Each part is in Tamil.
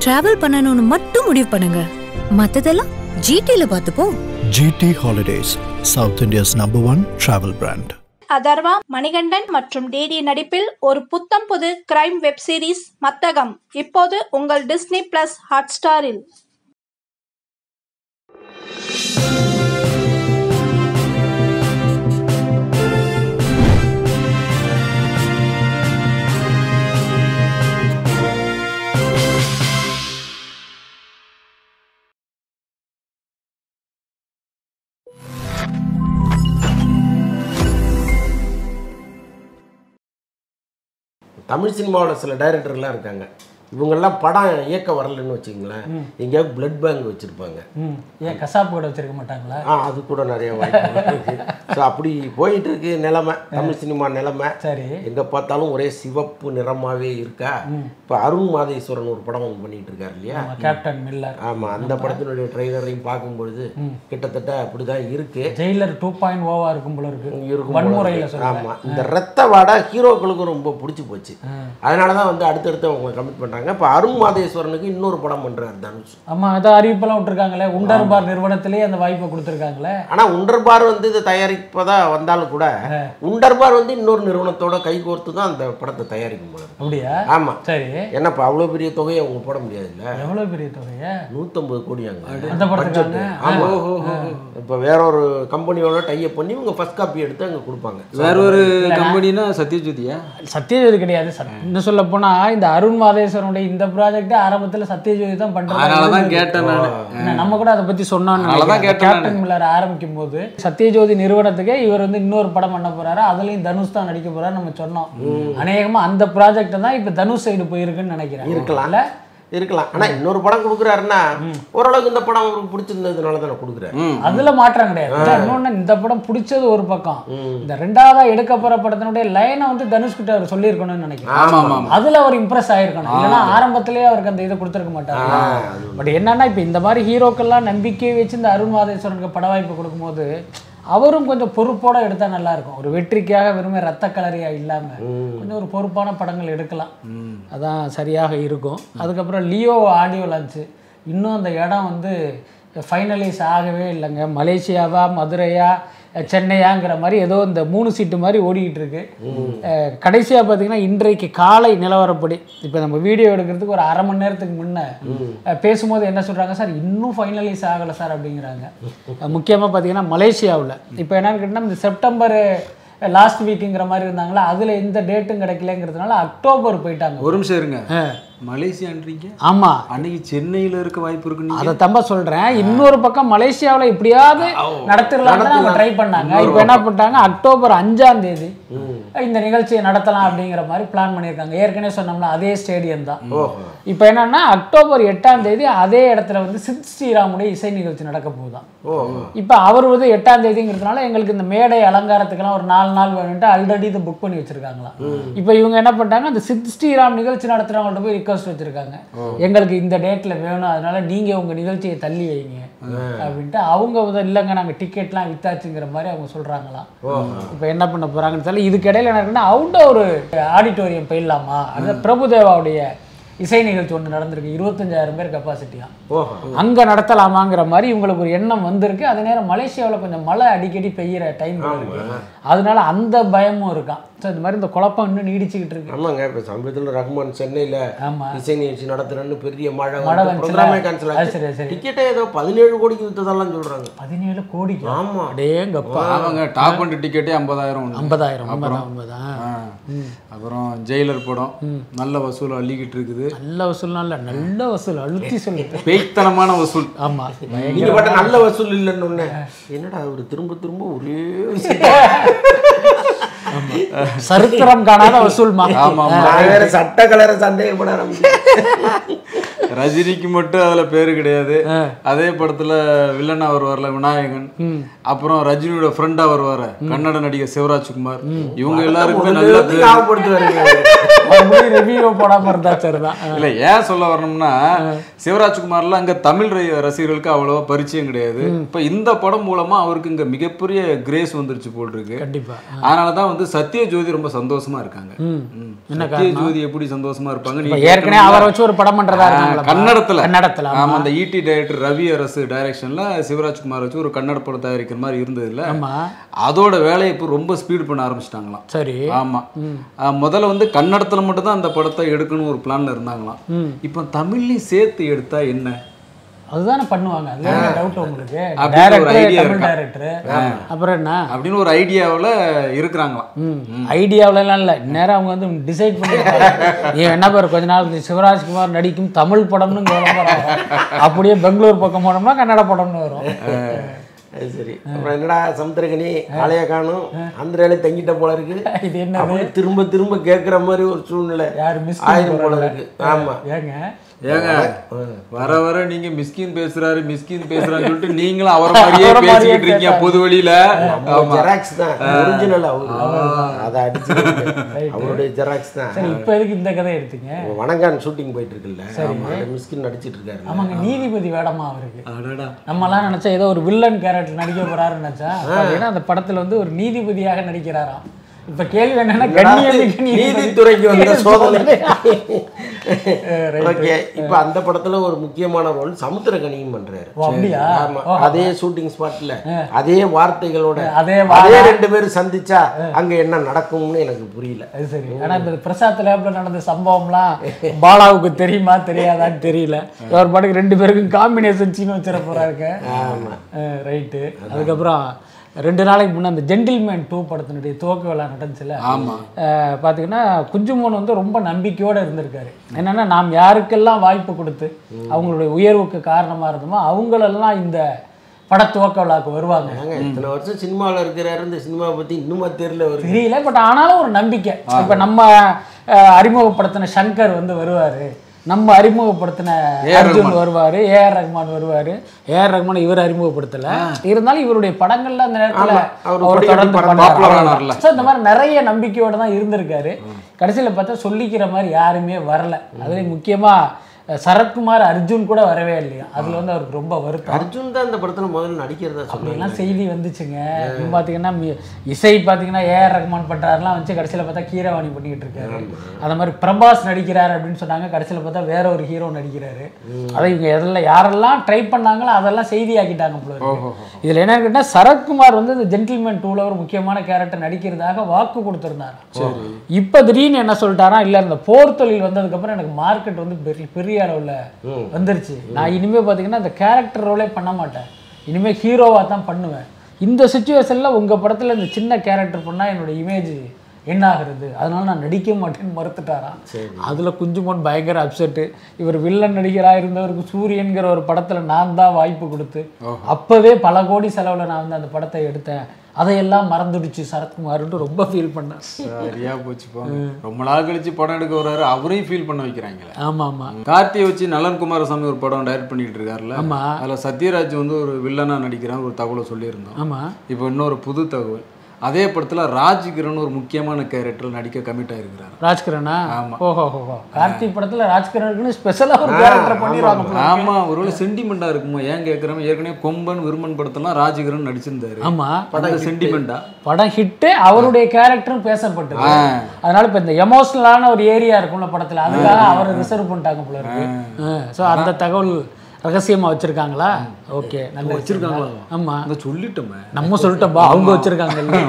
டிராவல் பண்ணணும்னு மட்டும் முடிவு பண்ணுங்க மத்ததெல்லாம் ஜிடில பார்த்துப்போம் GT Holidays, South India's number one travel brand. Atharva Manikandan மற்றும் டிடி நடிப்பில் ஒரு புத்தம் புது கிரைம் வெப் சீரிஸ் மத்தகம் இப்போது உங்கள் டிஸ்னி பிளஸ் ஹாட்ஸ்டாரில் தமிழ் சினிமாவில் சில டைரக்டர்லாம் இருக்காங்க இவங்கெல்லாம் படம் இயக்க வரலன்னு வச்சுங்களேன் எங்கேயாவது பிளட் பேங்க் வச்சுருப்பாங்க ம் ஏன் கசாப்பு கூட வச்சிருக்க மாட்டாங்களா ஆ அது கூட நிறைய வாய்ப்பு இருக்கு ஸோ அப்படி போயிட்டு இருக்கு நிலைமை தமிழ் சினிமா நிலைமை சரி எங்கே பார்த்தாலும் ஒரே சிவப்பு நிறமாவே இருக்கா இப்போ அருண் மாதேஸ்வரன் ஒரு படம் ஒன்று பண்ணிட்டு இருக்காரு இல்லையா ஆமா, கேப்டன் மில்லர் ஆமாம் அந்த படத்தினுடைய ட்ரெய்லரையும் பார்க்கும்பொழுது கிட்டத்தட்ட அப்படிதான் இருக்கு ஜெயிலர் டூ பாயிண்ட் ஓவா இருக்கும் போல இருக்கு இருக்கும் போல வன்முறையில இருக்கு. சொல்றேன் ஆமா இந்த ரத்த வாடை ஹீரோக்களுக்கும் ரொம்ப பிடிச்சி போச்சு அதனால தான் வந்து அடுத்தடுத்து அவங்க கமிட் பண்றாங்க இப்போ அருண் மாதேஸ்வரனுக்கு இன்னொரு படம் பண்றாரு தனுஷ் ஆமா அதான் அறிவிப்பெல்லாம் விட்டுருக்காங்களே உண்டர் பார் நிறுவனத்திலேயே அந்த வாய்ப்பை கொடுத்துருக்காங்களே ஆனா உண்டர்பார் வந்து இது தயாரிப்பதா வந்தாலும் கூட உண்டர்பார் வந்து இன்னொரு நிறுவனத்தோட கைகோர்த்து தான் அந்த படத்தை தயாரிக்கும் போல இருக்கு. அப்படியா ஆமா சரி ஏன்னா இப்போ அவ்வளோ பெரிய தொகையை அவங்க போட முடியாதுல்ல எவ்வளவு பெரிய தொகையா நூற்றம்பது கோடியாங்க அந்த படத்துக்கான ஆமா இப்போ வேற ஒரு கம்பெனியோட டைப் பண்ணி இவங்க ஃபர்ஸ்ட் காப்பி எடுத்து அங்கே கொடுப்பாங்க வேற ஒரு கம்பெனினா சத்யஜோதியா சத்யஜோதி கிடையாது சத்- இன்னும் சொல்ல போனா இந்த அருண் மாதேஸ்வரனுடைய இந்த ப்ராஜெக்ட் ஆரம்பத்துல சத்யஜோதி தான் அதனால தான் பண்றாங்க கேட்டேன் நான் என்ன, நம்ம கூட அதை பத்தி சொன்னோம் அதனாலதான் கேட்டேன் கேப்டன் மில்லர் ஆரம்பிக்கும் போது சத்யஜோதி நிறுவனத்துக்கே இவர் வந்து இன்னொரு படம் பண்ண போறாரு அதுலயும் தனுஷ் தான் நடிக்க போறாரு நம்ம சொன்னோம் அநேகமா அந்த ப்ராஜெக்ட் தான் இப்ப தனுஷ் சைடு போயிருக்குன்னு நினைக்கிறேன் இருக்கலாம். இல்ல? இருக்கலாம் ஆனா இன்னொரு படம் கொடுக்குறாருன்னா ஓரளவுக்கு இந்த படம் அவருக்கு பிடிச்சிருந்ததுனால தானே கொடுக்குறாரு அதுல மாற்றம் கிடையாது இல்ல, இன்னொன்னு இந்த படம் பிடிச்சது ஒரு பக்கம் இந்த ரெண்டாவதா எடுக்க போற படத்தினுடைய லைனை வந்து தனுஷ் கிட்ட அவர் சொல்லியிருக்கணும்னு நினைக்கிறேன் ஆமா ஆமா ஆமா அதுல அவர் இம்ப்ரெஸ் ஆயிருக்கணும் இல்லைன்னா ஆரம்பத்திலேயே அவருக்கு அந்த இதை கொடுத்துருக்க மாட்டாரு பட் என்னன்னா இப்போ இந்த மாதிரி ஹீரோக்கெல்லாம் நம்பிக்கை வச்சு இந்த அருண் மாதேஸ்வரனுக்கு பட வாய்ப்பு கொடுக்கும்போது அவரும் கொஞ்சம் பொறுப்போட எடுத்தா நல்லா இருக்கும் ஒரு வெற்றிக்காக வெறுமே ரத்த கலரியா இல்லாம கொஞ்சம் ஒரு பொறுப்பான படங்கள் எடுக்கலாம் அதான் சரியாக இருக்கும் அதுக்கப்புறம் லியோ ஆடியோ லான்ச்சு இன்னும் அந்த இடம் வந்து ஃபைனலைஸ் ஆகவே இல்லைங்க மலேசியாவா மதுரையா சென்னையாங்கிற மாதிரி ஏதோ இந்த மூணு சீட்டு மாதிரி ஓடிக்கிட்டு இருக்கு அஹ் கடைசியா பார்த்தீங்கன்னா இன்றைக்கு காலை நிலவரப்படி இப்போ நம்ம வீடியோ எடுக்கிறதுக்கு ஒரு அரை மணி நேரத்துக்கு முன்ன அஹ் பேசும்போது என்ன சொல்றாங்க சார் இன்னும் ஃபைனலைஸ் ஆகலை சார் அப்படிங்கிறாங்க அஹ் முக்கியமா பார்த்தீங்கன்னா மலேசியாவில் இப்போ என்னன்னு கேட்டிங்கன்னா இந்த செப்டம்பர் லாஸ்ட் வீக்குங்கிற மாதிரி இருந்தாங்களா அதுல எந்த டேட்டும் கிடைக்கலங்கிறதுனால அக்டோபர் போயிட்டாங்க ஒரு நிமிஷம் இருங்க மலேசியான்றீங்க ஆமா அன்னைக்கு சென்னையில இருக்க வாய்ப்பு இருக்கு நீங்க அதை தம்ப சொல்றேன் இன்னொரு பக்கம் மலேசியாவுல எப்படியாவது நடத்திடலாம் அவங்க ட்ரை பண்ணாங்க இப்போ என்ன பண்ணிட்டாங்க அக்டோபர் அஞ்சாம் தேதி இந்த நிகழ்ச்சியை நடத்தலாம் அப்படிங்கிற மாதிரி பிளான் பண்ணியிருக்காங்க ஏற்கனவே சொன்னோம்னா அதே ஸ்டேடியம் தான் இப்போ என்னன்னா அக்டோபர் எட்டாம் தேதி அதே இடத்துல வந்து சித் ஸ்ரீராமுடைய இசை நிகழ்ச்சி நடக்க போகுதாம் இப்போ அவர் வந்து எட்டாம் தேதிங்கிறதுனால எங்களுக்கு இந்த மேடை அலங்காரத்துக்கெல்லாம் ஒரு நாலு நாள் வேணும்ட்டு ஆல்ரெடி இது புக் பண்ணி வச்சிருக்காங்களாம் இப்போ இவங்க என்ன பண்ணிட்டாங்க அந்த சித் ஸ்ரீராம் நிகழ்ச்சி நடத்துறவங்கள்ட்ட போய் ரிக்வஸ்ட் வச்சிருக்காங்க எங்களுக்கு இந்த டேட்ல வேணும் அதனால நீங்க உங்க நிகழ்ச்சியை தள்ளி வைங்க அப்படின்ட்டு அவங்க வந்து இல்லைங்க நாங்க டிக்கெட்லாம் வித்தாச்சுங்கிற மாதிரி அவங்க சொல்றாங்களாம் இப்போ என்ன பண்ண போறாங்கன்னு தெரியல இதுக்கு இடையில என்ன இருக்குன்னா அவுட்டோர் ஆடிட்டோரியம் போயிடலாமா அந்த பிரபுதேவாவுடைய இசை நிகழ்ச்சி ஒன்று நடந்திருக்கு இருபத்தஞ்சாயிரம் பேர் கெப்பாசிட்டியா ஓஹோ அங்க நடத்தலாமாங்கிற மாதிரி இவங்களுக்கு ஒரு எண்ணம் வந்திருக்கு அதே நேரம் மலேசியாவில் கொஞ்சம் மழை அடிக்கடி பெய்யுற டைம் இருக்கு அதனால அந்த பயமும் இருக்கான் ஸோ இந்த மாதிரி இந்த குழப்பம் இன்னும் நீடிச்சுக்கிட்டு இருக்கு ஆமாங்க இப்போ சமீபத்தில் ரஹ்மான் சென்னையில் ஆமா இசை நிகழ்ச்சி நடத்துறேன்னு பெரிய மழை மழை வந்து வந்துச்சுல. ப்ரோக்ராமே கேன்சல் அது சரி, ஆச்சு சரி. டிக்கெட்டே ஏதோ பதினேழு கோடிக்கு வித்ததெல்லாம் சொல்றாங்க பதினேழு கோடிக்கு ஆமா அடேங்கப்பா அவங்க டாப் அண்ட் டிக்கெட்டே ஐம்பதாயிரம் உண்டு. ஐம்பதாயிரம் அப்புறம் ஐம்பதாயிரம் ஆ. அப்புறம் ஜெயிலர் படம் நல்ல வசூல் அள்ளிக்கிட்டு இருக்குது நல்ல வசூல்லாம் இல்ல நல்ல வசூல் அழுத்தி சொல்லுது பேய்த்தனமான வசூல் ஆமா நீங்க பட்ட நல்ல வசூல் இல்லைன்னு ஒண்ணு. என்னடா அவர் திரும்ப திரும்ப ஒரே விஷயம் சரித்திரம் காணாத வசூல்மா ஆமா ஆமா நான் வேற சட்ட கலரை சந்தேகப்பட ஆரம்பிச்சேன் ரஜினிக்கு மட்டும் அதுல பேரு கிடையாது அதே படத்துல வில்லனா வருவார்ல விநாயகன் அப்புறம் ரஜினியோட ஃப்ரெண்டா வருவாரு கன்னட நடிகர் சிவராஜ்குமார் இவங்க எல்லாருக்குமே நல்ல முதல்ல பேர் ஞாபகப்படுத்தி வருங்க ரிவ்யூ போடாம இருந்தா சரிதான் ஆ. இல்ல ஏன் சொல்ல வரணும்னா சிவராஜ்குமார்லாம் அங்க தமிழ் ர- ரசிகர்களுக்கு அவ்வளவா பரிச்சயம் கிடையாது இப்ப இந்த படம் மூலமா அவருக்கு இங்க மிகப்பெரிய கிரேஸ் வந்துருச்சு போல் இருக்கு கண்டிப்பா அதனாலதான் வந்து சத்ய ஜோதி ரொம்ப சந்தோஷமா இருக்காங்க ம். ம். என்ன சத்ய ஜோதி எப்படி சந்தோஷமா இருப்பாங்க இப்ப நீங்க ஏற்கனவே அவரை வச்சு ஒரு படம் பண்றதா ஆ, இருக்காங்களா கன்னடத்துல கன்னடத்துல ஆமா ஆமா அந்த ஈடி டைரக்டர் ரவி அரசு டைரக்ஷன்ல சிவராஜ்குமார் வச்சு ஒரு கன்னட படம் தயாரிக்கிற மாதிரி இருந்தது இல்ல ஆமா அதோட வேலையை இப்போ ரொம்ப ஸ்பீட் பண்ண ஆரம்பிச்சிட்டாங்களாம் சரி ஆமா ஆ, முதல்ல வந்து கன்னடத்துல மட்டும் தான் அந்த படத்தை எடுக்கணும் ஒரு பிளான்ல இருந்தாங்களாம் ம். இப்போ தமிழ்லையும் சேர்த்து எடுத்தா என்ன அதுதானே பண்ணுவாங்க அதுல டவுட் உங்களுக்கு அப்படின்னு ஒரு டைரக்டர் idea தமிழ் இருக்கா? டைரக்டர் அப்புறம் என்ன அப்படின்னு ஒரு ஐடியாவில் இருக்கிறாங்களாம் ம் ஐடியாவிலலாம் இல்லை நேரம் அவங்க வந்து டிசைட் பண்ணிருக்காங்க நீ என்ன பேர் கொஞ்ச நாள் கழிச்சு சிவராஜ்குமார் நடிக்கும் தமிழ் படம்னு இங்க வர போறாங்க அப்படியே பெங்களூர் பக்கம் போனோம்னா கன்னட படம்னு வரும் அது சரி அப்புறம் என்னடா சமுத்திரகனி ஆளைய காணும் ஆந்திராலே தங்கிட்ட போல இருக்கு இது என்ன அப்படி திரும்ப திரும்ப கேட்குற மாதிரி ஒரு சூழ்நிலை யார் மிஸ் ஆயிரம் போல இருக்கு ஆமா ஏங்க ஏங்க வர வர நீங்க மிஸ்கின் பேசுறாரு மிஸ்கின் பேசுறான்னு சொல்லிட்டு நீங்களும் அவரை மாதிரியே அவரை மாதிரியே பேசிக்கிட்டு இருக்கீங்க பொது வழியில ஆமா ஜெராக்ஸ் தான் ஒரிஜினல் அவரு அதை அடிச்சு அவருடைய ஜெராக்ஸ் தான் சரி இப்போ எதுக்கு இந்த கதை எடுத்தீங்க வணங்கான் ஷூட்டிங் போயிட்டு இருக்குல்ல ஆமா அதை மிஸ்கின் நடிச்சிட்டு இருக்காரு ஆமாங்க நீதிபதி வேடமா அவருக்கு அடடா நம்மலாம் நினைச்சா ஏதோ ஒரு வில்லன் கேரக்டர் நடிக்க போறாருன்னு நினைச்சா ஏன்னா அந்த படத்துல வந்து ஒரு நீதிபதியாக நடிக்கிறாராம் இப்ப கேள்வி என்னன்னா கண்ணியமிக்க நீதிபதி. நீதித்துறைக்கு வந்த சோதனை right. ஓகே இப்போ அந்த படத்துல ஒரு முக்கியமான ரோல் சமுத்திரகனியும் பண்றாரு ஓ, அப்படியா ஆமா அதே ஷூட்டிங் ஸ்பாட்ல அதே வார்த்தைகளோட அதே அதே ரெண்டு பேரும் சந்திச்சா அங்க என்ன நடக்கும்னு எனக்கு புரியல அது சரி ஆனா இப்ப பிரசாத் லேப்ல நடந்த சம்பவம்லாம் பாலாவுக்கு தெரியுமா தெரியாதான்னு தெரியல ஒரு பாட்டுக்கு ரெண்டு பேருக்கும் காம்பினேஷன் சீன் வச்சிட போறாருங்க ஆமா ரைட்டு அதுக்கப்புறம் ரெண்டு நாளைக்கு முன்னே அந்த ஜென்டில்மேன் டூ படத்தினுடைய துவக்க விழா நடந்துச்சுல ஆமா அஹ் பார்த்தீங்கன்னா குஞ்சுமோன் வந்து ரொம்ப நம்பிக்கையோடு இருந்திருக்காரு என்னன்னா நாம் யாருக்கெல்லாம் வாய்ப்பு கொடுத்து அவங்களுடைய உயர்வுக்கு காரணமாக இருந்தோமோ அவங்களெல்லாம் இந்த பட துவக்க விழாக்கு வருவாங்க ஏங்க இத்தனை வருஷம் சினிமாவில் இருக்கிறாரு இந்த சினிமாவை பத்தி இன்னுமா தெரியல அவருக்கு தெரியல பட் ஆனாலும் ஒரு நம்பிக்கை இப்போ நம்ம அஹ், அறிமுகப்படுத்தின சங்கர் வந்து வருவார் நம்ம அறிமுகப்படுத்தின அர்ஜுன் வருவாரு ஏஆர் ரஹ்மான் வருவாரு ஏஆர் ரஹ்மான் இவர் அறிமுகப்படுத்தல இருந்தாலும் இவருடைய படங்கள்ல அந்த நேரத்துல ஆமா, அவர் அவர் கொடி தொடர்ந்து கட்டி பண்ணாரு. popular ஆனார்ல. So, இந்த மாதிரி நிறைய நம்பிக்கையோட தான் இருந்திருக்காரு கடைசியில பார்த்தா சொல்லிக்கிற மாதிரி யாருமே வரல அதுலயும் முக்கியமா அஹ், சரத்குமார் அர்ஜுன் கூட வரவே இல்லையா அதுல வந்து அவருக்கு ரொம்ப வருத்தம் அர்ஜுன் தான் இந்த படத்துல முதல்ல நடிக்கிறதா சொன்னாங்க அப்படிலாம் செய்தி வந்துச்சுங்க இப்போ பார்த்தீங்கன்னா மி- இசை பார்த்தீங்கன்னா ஏஆர் ரஹ்மான் பண்ணுறாருலாம் வச்சு கடைசியில் பார்த்தா கீரவாணி பண்ணிக்கிட்டு இருக்காரு அந்த மாதிரி பிரபாஸ் நடிக்கிறாரு அப்படின்னு சொன்னாங்க கடைசியில் பார்த்தா வேற ஒரு ஹீரோ நடிக்கிறாரு அதை இவங்க எதில் யாரெல்லாம் ட்ரை பண்ணாங்களோ அதெல்லாம் செய்தியாக்கிட்டாங்க போல இருக்கு. இதுல என்ன கேட்டால் சரத்குமார் வந்து இந்த ஜென்டில்மேன் டூவில் ஒரு முக்கியமான கேரக்டர் நடிக்கிறதாக வாக்கு கொடுத்துருந்தாரு இப்போ திடீர்னு என்ன சொல்லிட்டாரா இல்லை இந்த போர் தொழில் வந்ததுக்கப்புறம் எனக்கு மார்க்கெட் வந்து பெரிய பெரிய அளவில் வந்துருச்சு நான் இனிமேல் பார்த்தீங்கன்னா இந்த கேரக்டர் ரோலே பண்ண மாட்டேன் இனிமேல் ஹீரோவாக தான் பண்ணுவேன் இந்த சுச்சுவேஷனில் உங்கள் படத்தில் இந்த சின்ன கேரக்டர் பண்ணால் என்னோட இமேஜ் என்ன ஆகுறது அதனால நான் நடிக்க மாட்டேன்னு மறுத்துட்டாராம் அதில் குஞ்சுமோன் பயங்கர அப்செட்டு இவர் வில்லன் நடிகராக இருந்தவருக்கு சூரியன்கிற ஒரு படத்தில் நான் தான் வாய்ப்பு கொடுத்து அப்போவே பல கோடி செலவில் நான் வந்து அந்த படத்தை எடுத்தேன் அதையெல்லாம் மறந்துடுச்சு சரத்குமார்ன்ட்டு ரொம்ப ஃபீல் பண்ணேன் சரியா போச்சு போங்க ரொம்ப நாள் கழிச்சு படம் எடுக்க வர்றாரு அவரையும் ஃபீல் பண்ண வைக்கிறாங்களே ஆமாம் ஆமாம் கார்த்தியை வச்சு நலன் குமாரசாமி ஒரு படம் டைரக்ட் பண்ணிட்டு இருக்காருல்ல ஆமா. அதுல சத்யராஜ் வந்து ஒரு வில்லனா நடிக்கிறான் ஒரு தகவலை சொல்லியிருந்தோம் ஆமாம் இப்போ இன்னொரு புது தகவல் அதே படத்துல ராஜ்கிரண் ஒரு முக்கியமான கேரக்டர் நடிக்க கமிட் ஆயிருக்கிறாரு ராஜ்கிரனா ஆமா. ஓஹோ ஓஹோ கார்த்திக் படத்துல ராஜ்கிரனுக்குன்னு ஸ்பெஷலாக ஒரு கேரக்டர் பண்ணிடுவாங்க போல. ஆமா ஒருவேளை சென்டிமெண்டா இருக்குமோ ஏன் கேட்குறோம் ஏற்கனவே கொம்பன் விருமன் படத்தெல்லாம் ராஜ்கிரண் நடிச்சிருந்தாரு ஆமா படம் சென்டிமெண்டா படம் ஹிட்டு அவருடைய கேரக்டரும் பேசப்பட்டது ஆ. அதனால இப்ப இந்த எமோஷனலான ஒரு ஏரியா இருக்கும்ல படத்துல அதுக்காக அவரை ரிசர்வ் பண்ணிட்டாங்க போல இருக்கு ஸோ அந்த தகவல் ரகசியமா வச்சிருக்காங்களா ஓகே நல்லா வச்சிருக்காங்களா ஆமா அந்த சொல்லிட்டோமே நம்ம சொல்லிட்டோம்பா அவங்க வச்சிருக்காங்க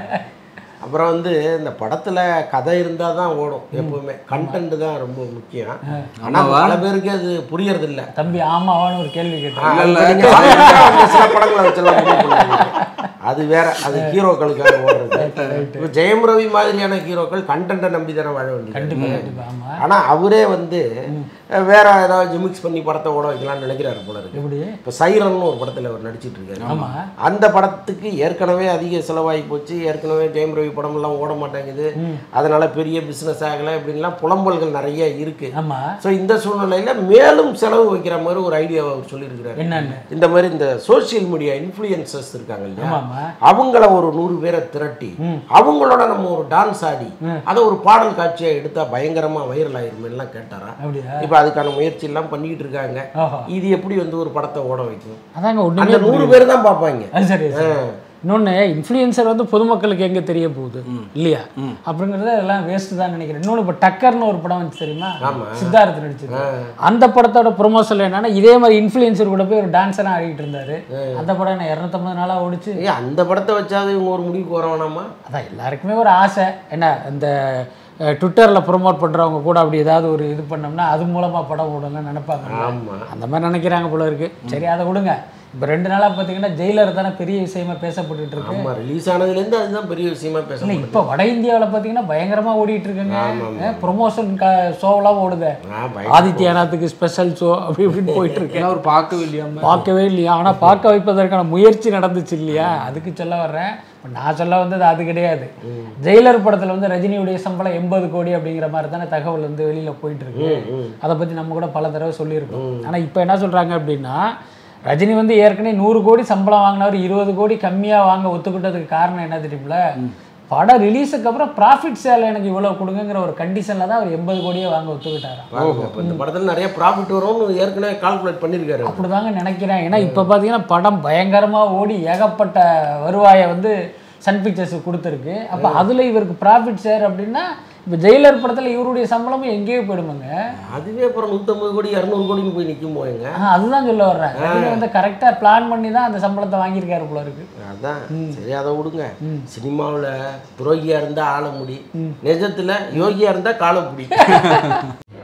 அப்புறம் வந்து இந்த படத்துல கதை இருந்தா தான் ஓடும் எப்பவுமே கண்டென்ட் தான் ரொம்ப முக்கியம் ஆனா பல பேருக்கு அது புரியறது இல்ல தம்பி ஆமாவான்னு ஒரு கேள்வி கேட்டேன் ஆ, இப்ப நீங்க சாதாரணமா சில படங்களை வச்செல்லாம் முடிவு பண்ணுவீங்க. அது வேற அது ஹீரோக்களுக்காக ஓடுறது இப்போ ஜெயம் ரவி மாதிரியான ஹீரோக்கள் கண்டென்ட்டை நம்பி தானே வாழ வேண்டியது கண்டிப்பா கண்டிப்பா ஆமா ஆனா அவரே வந்து அஹ், வேற ஏதாவது ஜிமிக்ஸ் பண்ணி படத்தை ஓட வைக்கலாம்னு நினைக்கிறாரு போல இருக்கு எப்படி இப்போ சைரன் ஒரு படத்துல அவர் நடிச்சிட்டு இருக்காரு ஆமா அந்த படத்துக்கு ஏற்கனவே அதிக செலவாகி போச்சு ஏற்கனவே ஜெயம் ரவி படமெல்லாம் ஓட மாட்டேங்குது அதனால பெரிய பிசினஸ் ஆகலை இப்படின்லாம் புலம்பல்கள் நிறைய இருக்கு ஆமா ஸோ இந்த சூழ்நிலையில மேலும் செலவு வைக்கிற மாதிரி ஒரு ஐடியாவை அவர் சொல்லியிருக்கிறாரு என்னன்னு இந்த மாதிரி இந்த சோஷியல் மீடியா இன்ஃப்ளூயன்சர்ஸ் இருக்காங்க இல்லையா ஆமா ஆமா ஆமா அவங்கள ஒரு நூறு பேரை திரட்டி அவங்களோட நம்ம ஒரு டான்ஸ் ஆடி அதை ஒரு பாடல் காட்சியா எடுத்தா பயங்கரமா வைரல் ஆயிருமெல்லாம் கேட்டாரா அப்படியா இப்ப அதுக்கான முயற்சி எல்லாம் பண்ணிக்கிட்டு இருக்காங்க ஓஹோ இது எப்படி வந்து ஒரு படத்தை ஓட வைக்கும் அதாங்க ஒண்ணுமே அந்த நூறு பேர் தான் பார்ப்பாங்க அது சரி சரி. இன்னொன்னு இன்ஃப்ளூயன்சர் வந்து பொதுமக்களுக்கு எங்க தெரிய போகுது இல்லையா அப்படிங்கறது எல்லாம் வேஸ்ட் தான் நினைக்கிறேன் இன்னொன்னு இப்போ டக்கர்னு ஒரு படம் வந்துச்சு தெரியுமா சித்தார்த் நடிச்சது அந்த படத்தோட ப்ரொமோஷன் என்னன்னா இதே மாதிரி இன்ஃப்ளூயன்சர் கூட போய் ஒரு டான்ஸராக ஆடிட்டு இருந்தாரு அந்த படம் என்ன இரநூத்தம்பது நாளா ஓடிச்சு ஏய் அந்த படத்தை வச்சாவது இவங்க ஒரு முடிவுக்கு வர வேணாமா அதான் எல்லாருக்குமே ஒரு ஆசை என்ன இந்த ட்விட்டரில் ப்ரோமோட் பண்ணுறவங்க கூட அப்படி ஏதாவது ஒரு இது பண்ணோம்னா அது மூலமாக படம் ஓடணும்னு நினைப்பாங்க ஆமா அந்த மாதிரி நினைக்கிறாங்க போல இருக்கு சரி அதை விடுங்க இப்போ ரெண்டு நாளாக பார்த்தீங்கன்னா ஜெயிலர் தானே பெரிய விஷயமா பேசப்பட்டுட்டு இருக்கு ஆமா ரிலீஸ் ஆனதுலேருந்து அதுதான் பெரிய விஷயமா இல்லை பேசணும் இப்போ வட இந்தியாவில் பார்த்தீங்கன்னா பயங்கரமாக ஓடிட்டு இருக்குங்க ப்ரொமோஷன் ஷோவெல்லாம் ஓடுது ஆதித்யநாத்துக்கு ஸ்பெஷல் ஷோ அப்படி இப்படின்னு போயிட்டு இருக்கு ஏன்னா அவர் பார்க்கவே இல்லையாம பார்க்கவே இல்லையா ஆனால் பார்க்க வைப்பதற்கான முயற்சி நடந்துச்சு இல்லையா அதுக்கு சொல்ல வர்றேன் இப்ப நான் சொல்ல வந்தது அது கிடையாது ஜெயிலர் படத்தில் வந்து ரஜினியுடைய சம்பளம் எண்பது கோடி அப்படிங்கிற மாதிரி தானே தகவல் வந்து வெளியில் போயிட்டு இருக்கு அதை பற்றி நம்ம கூட பல தடவை சொல்லியிருக்கோம் ஆனால் இப்போ என்ன சொல்கிறாங்க அப்படின்னா ரஜினி வந்து ஏற்கனவே நூறு கோடி சம்பளம் வாங்கினவர் இருபது கோடி கம்மியாக வாங்க ஒத்துக்கிட்டதுக்கு காரணம் என்ன தெரியுமில படம் ரிலீஸுக்கு அப்புறம் ப்ராஃபிட் சேல் எனக்கு இவ்வளோ கொடுங்கிற ஒரு கண்டிஷனில் தான் அவர் எண்பது கோடியே வாங்க ஒத்துக்கிட்டாராம் பாருங்க இப்ப இந்த படத்துல நிறைய ப்ராஃபிட் வரும்னு ஏற்கனவே கால்குலேட் பண்ணியிருக்காரு அப்படிதாங்க நினைக்கிறேன் ஏன்னா இப்போ பார்த்தீங்கன்னா படம் பயங்கரமாக ஓடி ஏகப்பட்ட வருவாயை வந்து சன் பிக்சர்ஸுக்கு கொடுத்துருக்கு அப்போ அதில் இவருக்கு ப்ராஃபிட் ஷேர் அப்படின்னா இப்போ ஜெயிலர் படத்தில் இவருடைய சம்பளமும் எங்கேயோ போயிடுமாங்க அதுவே அப்புறம் நூற்றம்பது கோடி இரநூறு கோடின்னு போய் நிற்கும் போயங்க ஆ அதுதான் சொல்ல வர்றேன் ரஜினி வந்து கரெக்டாக பிளான் பண்ணி தான் அந்த சம்பளத்தை வாங்கியிருக்காரு போல இருக்கு அதான் சரி அதை விடுங்க சினிமாவில் துரோகியா இருந்தா ஆள முடி நிஜத்துல யோகியா இருந்தா காலை பிடி